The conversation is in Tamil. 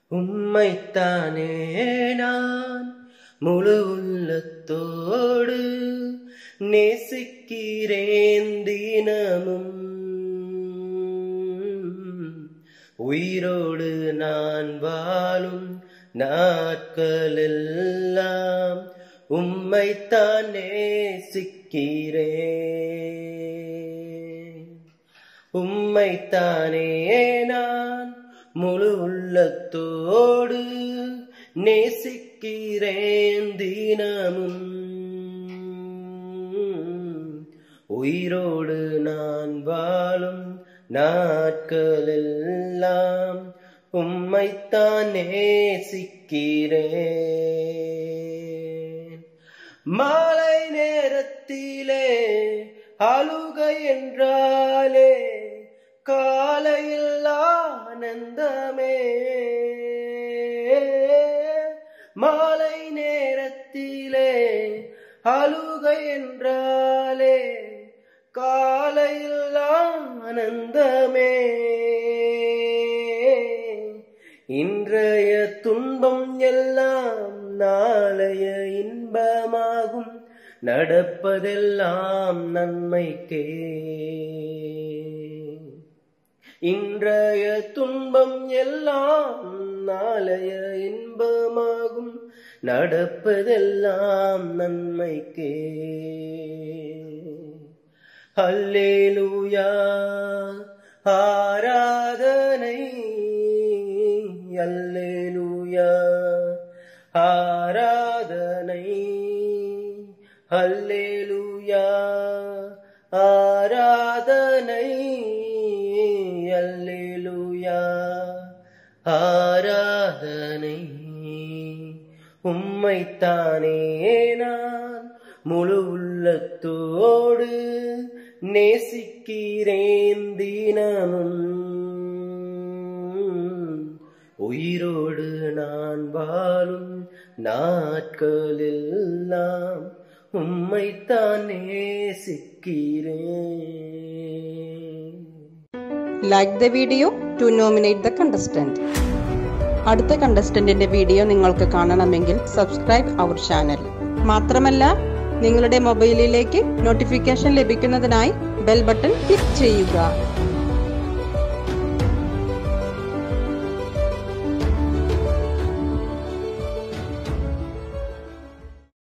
உம்மைத்தானே நான் முழு உள்ளத்தோடு நேசிக்கிறேன் தினமும் உயிரோடு நான் வாழும் நாட்களெல்லாம் உம்மைத்தான் நேசிக்கிறேன் உம்மைத்தானே நான் முழு உள்ளத்தோடு நேசிக்கிறேன் தினமும் உயிரோடு நான் வாழும் நாட்களெல்லாம் உம்மைத்தான் நேசிக்கிறேன் மாலை நேரத்திலே அழுகை என்றாலே காலையில் ஆனந்தமே மாலை நேரத்திலே அழுகை என்றாலே காலையில் ஆனந்தமே இன்றைய துன்பம் எல்லாம் நாளைய இன்பமாகும் நடப்பதெல்லாம் நன்மைக்கே இன்றைய துன்பம் எல்லாம் நாளைய இன்பமாகும் நடப்பதெல்லாம் நன்மைக்கே அல்லேலூயா ஆராதனை அல்லேலூயா ஆராதனை அல்லேலூயா ஆராதனை அல்லேலூயா ஆராதனை உம்மைத்தானே நான் முழு உள்ளத்தோடு நேசிக்கிறேன் தினமும் உயிரோடு நான் வாழும் நாட்களெல்லாம் உம்மைத்தான் நேசிக்கிறேன் like the video to nominate the contestant അടുത്ത കണ്ടസ്റ്റന്റിന്റെ വീഡിയോ നിങ്ങൾക്ക് കാണണമെങ്കിൽ സബ്സ്ക്രൈബ് അവർ ചാനൽ മാത്രമല്ല നിങ്ങളുടെ മൊബൈലിലേക്ക് നോട്ടിഫിക്കേഷൻ ലഭിക്കുന്നതിനായി ബെൽ ബട്ടൺ ക്ലിക്ക് ചെയ്യുക